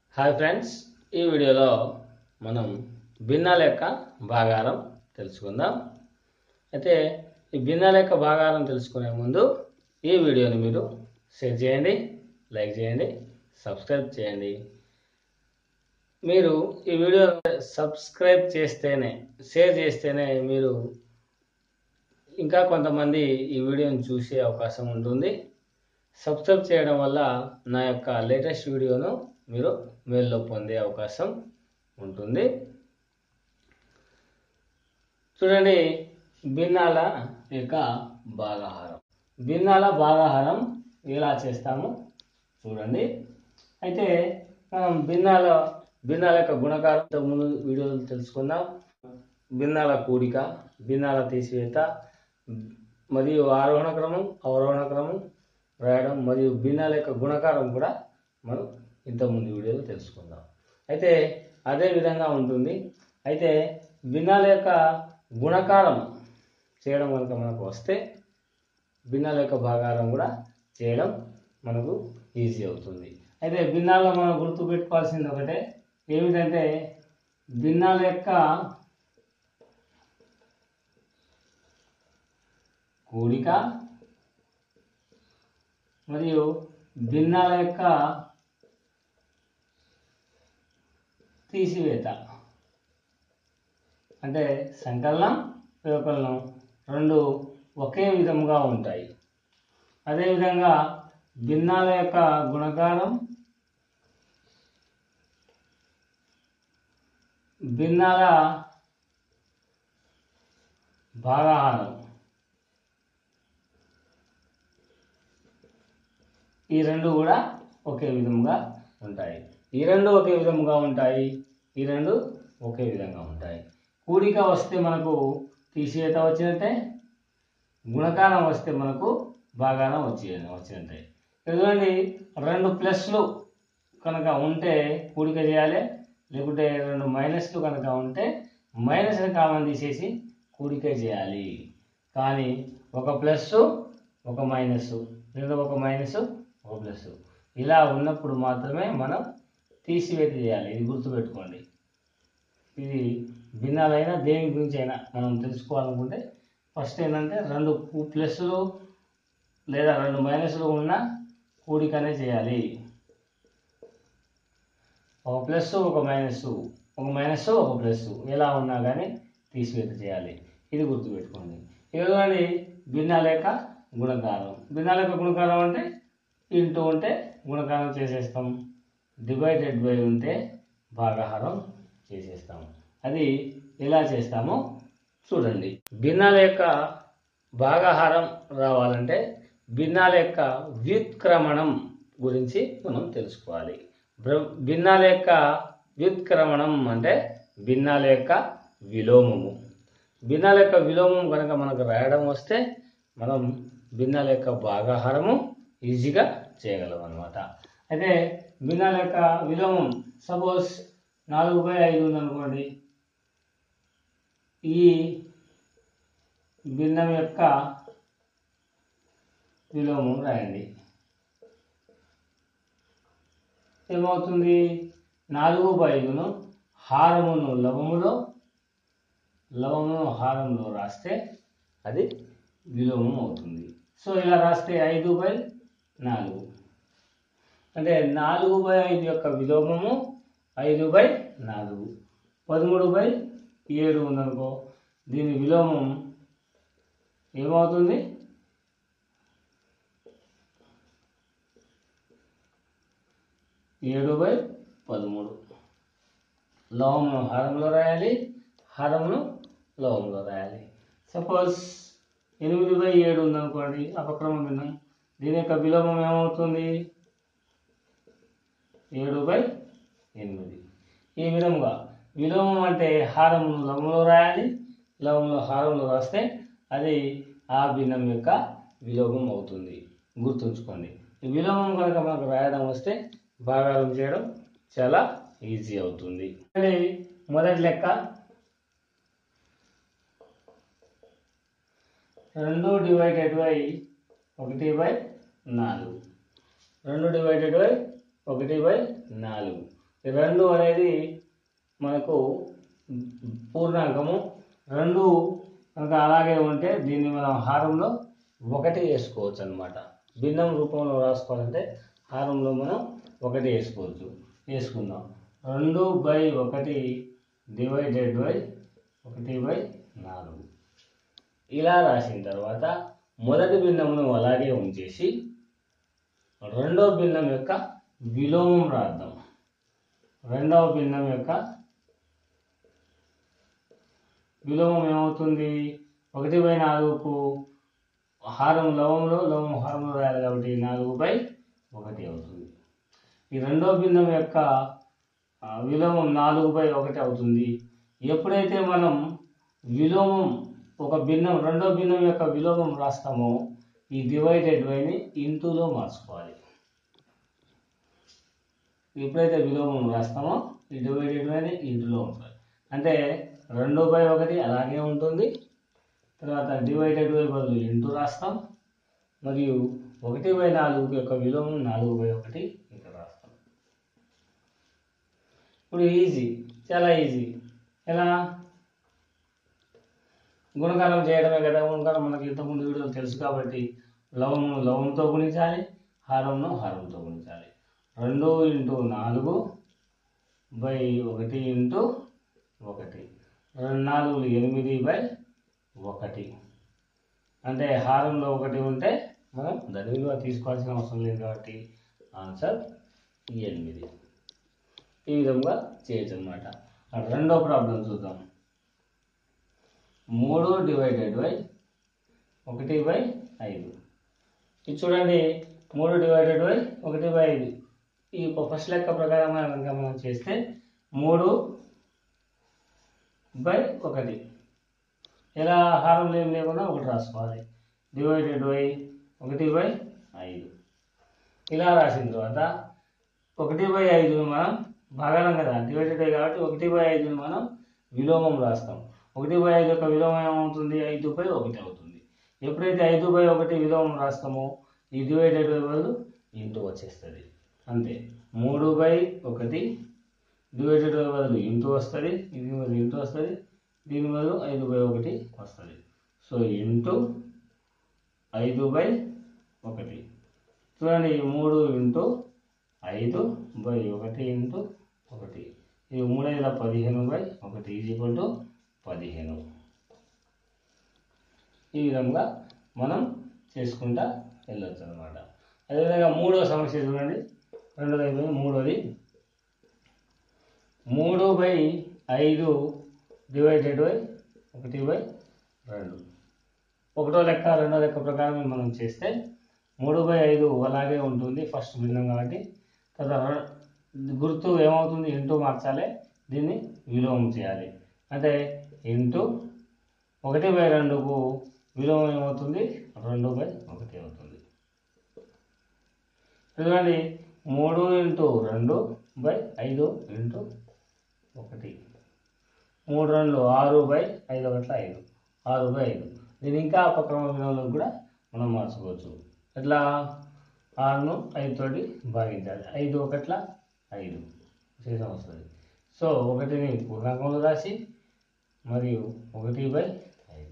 hi friends ఈ వీడియోలో మనం భిన్నాల యొక్క భాగారం తెలుసుకుందాం అయితే ఈ భిన్నాల యొక్క భాగారం తెలుసుకునే ముందు ఈ వీడియోని మీరు షేర్ చేయండి లైక్ చేయండి సబ్స్క్రైబ్ చేయండి మీరు ఈ వీడియో సబ్స్క్రైబ్ చేస్తేనే షేర్ చేస్తేనే మీరు ఇంకా కొంతమంది ఈ వీడియోని చూసే అవకాశం ఉంటుంది సబ్స్క్రైబ్ చేయడం వల్ల నా యొక్క లేటెస్ట్ వీడియోను మీరు మెయిల్లో పొందే అవకాశం ఉంటుంది చూడండి భిన్నాల యొక్క భాగాహారం భిన్నాల భాగాహారం ఎలా చేస్తాము చూడండి అయితే మనం భిన్నాల భిన్నాల యొక్క గుణకారం ఇంతకు ముందు వీడియోలు తెలుసుకుందాం భిన్నాల కూడిక భిన్నాల తీసివేత మరియు ఆరోహణ క్రమం అవరోహణ క్రమం రాయడం మరియు భిన్నాల యొక్క గుణకారం కూడా మనం ఇంతకుముందు వీడియోలో తెలుసుకుందాం అయితే అదే విధంగా ఉంటుంది అయితే భిన్నాల యొక్క గుణకారం చేయడం కనుక మనకు వస్తే భిన్నాల యొక్క భాగారం కూడా చేయడం మనకు ఈజీ అవుతుంది అయితే భిన్నాల్లో మనం గుర్తు పెట్టుకోవాల్సింది ఒకటే ఏమిటంటే భిన్నాల యొక్క కూడిక మరియు భిన్నాల యొక్క తీసివేత అంటే సంకలనం వ్యవకలనం రెండు ఒకే విధముగా ఉంటాయి అదేవిధంగా భిన్నాల యొక్క గుణకారం భిన్నాల భాగాహారం ఈ రెండు కూడా ఒకే విధంగా ఉంటాయి ఈ రెండు ఒకే విధంగా ఉంటాయి ఈ రెండు ఒకే విధంగా ఉంటాయి కూడిక వస్తే మనకు తీసివేత వచ్చినట్టే గుణకారం వస్తే మనకు భాగానం వచ్చే వచ్చినట్టే చూడండి రెండు ప్లస్లు కనుక ఉంటే కూడిక చేయాలి లేకుంటే రెండు మైనస్లు కనుక ఉంటే మైనస్ని కామన్ తీసేసి కూడిక చేయాలి కానీ ఒక ప్లస్ ఒక మైనస్ లేదా ఒక మైనస్ ఒక ప్లస్ ఇలా ఉన్నప్పుడు మాత్రమే మనం తీసివేత చేయాలి ఇది గుర్తుపెట్టుకోండి ఇది భిన్నాలైన దేని గురించి అయినా మనం తెలుసుకోవాలనుకుంటే ఫస్ట్ ఏంటంటే రెండు ప్లస్లు లేదా రెండు మైనస్లు ఉన్న కూడికనే చేయాలి ఒక ప్లస్ ఒక మైనస్ ఒక మైనస్ ఒక ప్లస్ ఎలా ఉన్నా కానీ తీసివేత చేయాలి ఇది గుర్తుపెట్టుకోండి ఇదిగోండి భిన్నాల యొక్క గుణకారం భిన్నాల యొక్క గుణకారం అంటే ఇంటూ ఉంటే గుణకారం చేసేస్తాం డివైడెడ్ బై ఉంటే భాగాహారం చేసేస్తాం అది ఎలా చేస్తామో చూడండి భిన్నాల యొక్క భాగాహారం రావాలంటే భిన్నాల యొక్క వ్యుత్క్రమణం గురించి మనం తెలుసుకోవాలి బ్ర- భిన్నాల యొక్క వ్యుత్క్రమణం అంటే భిన్నాల యొక్క విలోమము భిన్నాల యొక్క విలోమం కనుక మనకు రాయడం వస్తే మనం భిన్నాల యొక్క భాగాహారము ఈజీగా చేయగలం అనమాట అయితే భిన్నాల యొక్క విలోమం సపోజ్ నాలుగు బై ఐదు ఉందనుకోండి ఈ భిన్నం యొక్క విలోమం రాయండి ఏమవుతుంది నాలుగు బై ఐదును హారమును లవములో లవమును హారంలో రాస్తే అది విలోమం అవుతుంది సో ఇలా రాస్తే ఐదు బై నాలుగు అంటే నాలుగు బై ఐదు యొక్క విలోమము ఐదు బై నాలుగు పదమూడు బై ఏడు ఉందనుకో దీని విలోమం ఏమవుతుంది ఏడు బై పదమూడు లవంను హారంలో రాయాలి హారంను లవంలో రాయాలి సపోజ్ ఎనిమిది బై ఏడు ఉందనుకోండి అపక్రమ భిన్నం దీని యొక్క విలోమం ఏమవుతుంది ఏడు బై ఎనిమిది ఈ విధంగా విలోమం అంటే హారమును లవంలో రాయాలి లవంలో హారంలో రాస్తే అది ఆ భిన్నం యొక్క విలోమం అవుతుంది గుర్తుంచుకోండి ఈ విలోమం కనుక మనకు రాయడం వస్తే భాగారం చేయడం చాలా ఈజీ అవుతుంది అంటే మొదటి లెక్క రెండు డివైడెడ్ బై ఒకటి బై నాలుగు రెండు డివైడెడ్ బై ఒకటి బై నాలుగు ఈ రెండు అనేది మనకు పూర్ణాంకము రెండు కనుక అలాగే ఉంటే దీన్ని మనం హారంలో ఒకటి వేసుకోవచ్చు అనమాట భిన్నం రూపంలో రాసుకోవాలంటే హారంలో మనం ఒకటి వేసుకోవచ్చు వేసుకుందాం రెండు బై ఒకటి డివైడెడ్ బై ఒకటి బై నాలుగు ఇలా రాసిన తర్వాత మొదటి భిన్నమును అలాగే ఉంచేసి రెండో భిన్నం యొక్క విలోమం రాద్దాం రెండవ భిన్నం యొక్క విలోమం ఏమవుతుంది ఒకటి బై నాలుగుకు హారం లవంలో లవం హారంలో రాయాలి కాబట్టి నాలుగు బై ఒకటి అవుతుంది ఈ రెండో భిన్నం యొక్క ఆ, విలోమం నాలుగు బై ఒకటి అవుతుంది ఎప్పుడైతే మనం విలోమం ఒక భిన్నం రెండో భిన్నం యొక్క విలోమం రాస్తామో ఈ డివైడెడ్ బైని ఇంటూలో మార్చుకోవాలి ఎప్పుడైతే విలోమం రాస్తామో ఈ డివైడెడ్ బైని ఇంటూలో ఉంటుంది అంటే రెండు బై ఒకటి అలాగే ఉంటుంది తర్వాత డివైడెడ్ బై బదులు ఇంటూ రాస్తాం మరియు ఒకటి బై నాలుగు యొక్క విలోమం నాలుగు బై ఒకటి ఇక్కడ రాస్తాం ఇప్పుడు ఈజీ చాలా ఈజీ ఎలా గుణకారం చేయడమే కదా గుణకారం మనకి ఇంతకుముందు వీడియోలు తెలుసు కాబట్టి లవము లవంతో గుణించాలి హారంను హారంతో గుణించాలి రెండు ఇంటూ నాలుగు బై ఒకటి ఇంటూ ఒకటి రెండు నాలుగు ఎనిమిది బై ఒకటి అంటే హారంలో ఒకటి ఉంటే మనం దాని విలువ తీసుకోవాల్సిన అవసరం లేదు కాబట్టి ఆన్సర్ ఎనిమిది ఈ విధంగా చేయొచ్చు అనమాట రెండో ప్రాబ్లం చూద్దాం మూడు డివైడెడ్ బై ఒకటి బై ఐదు ఇది చూడండి మూడు డివైడెడ్ బై ఒకటి బై ఐదు ఈ ఫస్ట్ లెక్క ప్రకారం కనుక మనం చేస్తే మూడు బై ఒకటి ఇలా హారం ఏం లేకుండా ఒకటి రాసుకోవాలి డివైడెడ్ బై ఒకటి బై ఐదు ఇలా రాసిన తర్వాత ఒకటి బై ఐదును మనం భాగాలం కదా డివైడెడ్ బై కాబట్టి ఒకటి బై ఐదును మనం విలోమం రాస్తాం ఒకటి బై ఐదు యొక్క విలోమం ఏమవుతుంది ఐదు బై ఒకటి అవుతుంది ఎప్పుడైతే ఐదు బై ఒకటి విలోమం రాస్తామో ఈ డివైడెడ్ బై బదులు ఇంటూ వచ్చేస్తుంది అంతే మూడు బై ఒకటి డివైడెడ్ బై బదులు ఇంటూ వస్తుంది ఇది బదులు ఇంటూ వస్తుంది దీని బదులు ఐదు బై ఒకటి వస్తుంది సో ఇంటూ ఐదు బై ఒకటి చూడండి ఈ మూడు ఇంటూ ఐదు బై ఒకటి ఇంటూ ఒకటి ఇది మూడు ఐదుల పదిహేను బై ఒకటి ఈజ్ ఈక్వల్ టు పదిహేను ఈ విధంగా మనం చేసుకుంటా వెళ్ళొచ్చు అనమాట అదేవిధంగా మూడో సమస్య చూడండి రెండోది అయిపోయింది మూడోది మూడు బై ఐదు డివైడెడ్ బై ఒకటి బై రెండు ఒకటో లెక్క రెండో లెక్క ప్రకారం మనం చేస్తే మూడు బై ఐదు అలాగే ఉంటుంది ఫస్ట్ భిన్నం కాబట్టి తర్వాత రె- గుర్తు ఏమవుతుంది ఇంటూ మార్చాలి దీన్ని విలోమం చేయాలి అంటే ఇంటూ ఒకటి బై రెండుకు విలోమం ఏమవుతుంది రెండు బై ఒకటి అవుతుంది చూడండి మూడు ఇంటూ రెండు బై ఐదు ఇంటూ ఒకటి మూడు రెండు ఆరు బై ఐదు ఒకట్ల ఐదు ఆరు బై ఐదు దీని ఇంకా అపక్రమ విలువలో కూడా మనం మార్చుకోవచ్చు ఎట్లా ఆరును ఐదు తోటి భాగించాలి ఐదు ఒకట్ల ఐదు శేషం వస్తుంది సో ఒకటిని పూర్ణాంకంలో రాసి మరియు ఒకటి బై ఐదు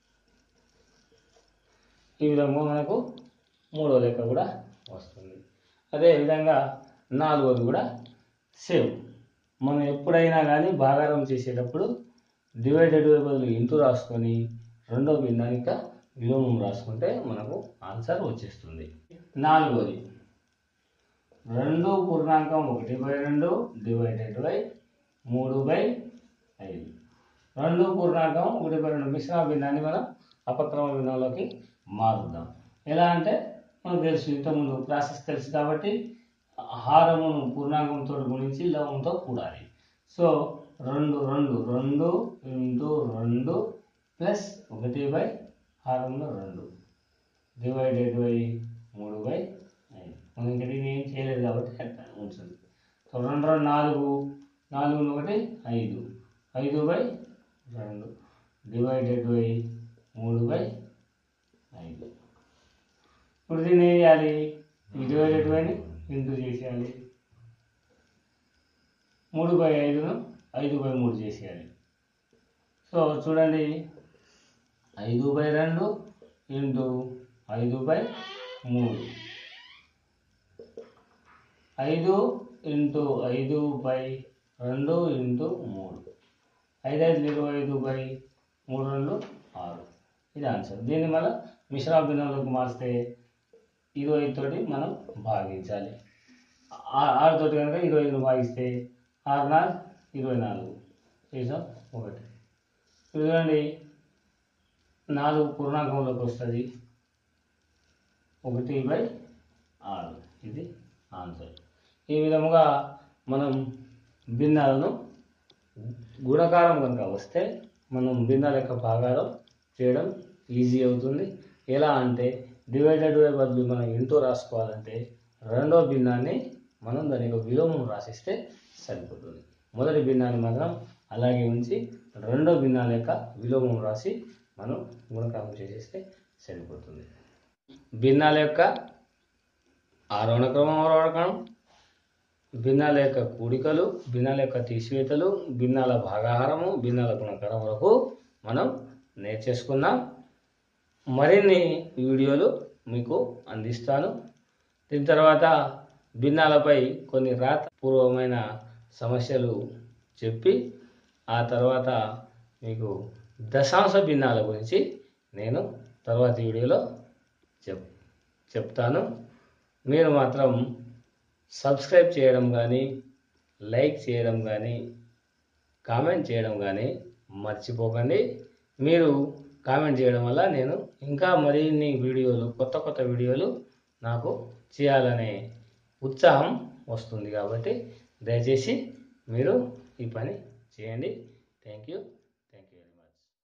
ఈ విధంగా మనకు మూడో లెక్క కూడా వస్తుంది అదేవిధంగా నాలుగోది కూడా సేమ్ మనం ఎప్పుడైనా కానీ భాగారం చేసేటప్పుడు డివైడెడ్ బై బదులు ఇంటూ రాసుకొని రెండో భిన్నానిక విలోమం రాసుకుంటే మనకు ఆన్సర్ వచ్చేస్తుంది నాలుగోది రెండు పూర్ణాంకం ఒకటి బై రెండు డివైడెడ్ బై మూడు బై ఐదు రెండు పూర్ణాంకం ఒకటి బై రెండు మిశ్రమ భిన్నాన్ని మనం అపక్రమ భిన్నంలోకి మారుద్దాం ఎలా అంటే మనకు తెలుసు ఇంతకుముందు ప్రాసెస్ తెలుసు కాబట్టి హారమును పూర్ణాంకంతో గుణించి లవంతో కూడాలి సో రెండు రెండు రెండు ఇంటూ రెండు ప్లస్ ఒకటి బై హారంలో రెండు డివైడెడ్ బై మూడు బై ఐదు మనం ఇంకా దీన్ని ఏం చేయలేదు కాబట్టి అట్లా ఉంటుంది సో రెండు రెండు నాలుగు నాలుగు ఒకటి ఐదు ఐదు బై రెండు డివైడెడ్ బై మూడు బై ఐదు ఇప్పుడు దీన్ని ఏం చేయాలి ఈ డివైడెడ్ బైని ఇంటూ చేసేయాలి మూడు బై ఐదును ఐదు బై మూడు చేసేయాలి సో చూడండి ఐదు బై రెండు ఇంటూ ఐదు బై మూడు ఐదు ఇంటూ ఐదు బై రెండు ఇంటూ మూడు ఐదు ఐదు ఇరవై ఐదు బై మూడు రెండు ఆరు ఇది ఆన్సర్ దీన్ని మనం మిశ్రమ భిన్నంలోకి మార్స్తే ఇరవై తోటి మనం భాగించాలి ఆ- ఆరుతోటి కనుక ఇరవై ఐదును భాగిస్తే ఆరు నాలుగు ఇరవై నాలుగు చేసాం ఒకటి ఇప్పుడు చూడండి నాలుగు పూర్ణాంకంలోకి వస్తుంది ఒకటి బై ఆరు ఇది ఆన్సర్ ఈ విధముగా మనం భిన్నాలను గుణకారం కనుక వస్తే మనం భిన్నాల యొక్క భాగాలు చేయడం ఈజీ అవుతుంది ఎలా అంటే డివైడెడ్ బై బదులు మనం ఇంటూ రాసుకోవాలంటే రెండో భిన్నాన్ని మనం దాని యొక్క విలోమం రాసిస్తే సరిపోతుంది మొదటి భిన్నాన్ని మాత్రం అలాగే ఉంచి రెండో భిన్నాల యొక్క విలోమం రాసి మనం గుణకారం చేసేస్తే సరిపోతుంది భిన్నాల యొక్క ఆరోహణ క్రమం అవరోహణ క్రమం భిన్నాల యొక్క కూడికలు భిన్నాల యొక్క తీసివేతలు భిన్నాల భాగాహారము భిన్నాల గుణకారం వరకు మనం నేర్చేసుకున్నాం మరిన్ని వీడియోలు మీకు అందిస్తాను దీని తర్వాత భిన్నాలపై కొన్ని రాతపూర్వమైన సమస్యలు చెప్పి ఆ తర్వాత మీకు దశాంశ భిన్నాల గురించి నేను తర్వాతి వీడియోలో చెప్ చెప్తాను మీరు మాత్రం సబ్స్క్రైబ్ చేయడం కానీ లైక్ చేయడం కానీ కామెంట్ చేయడం కానీ మర్చిపోకండి మీరు కామెంట్ చేయడం వల్ల నేను ఇంకా మరిన్ని వీడియోలు కొత్త కొత్త వీడియోలు నాకు చేయాలనే ఉత్సాహం వస్తుంది కాబట్టి దయచేసి మీరు ఈ పని చేయండి థ్యాంక్ యూ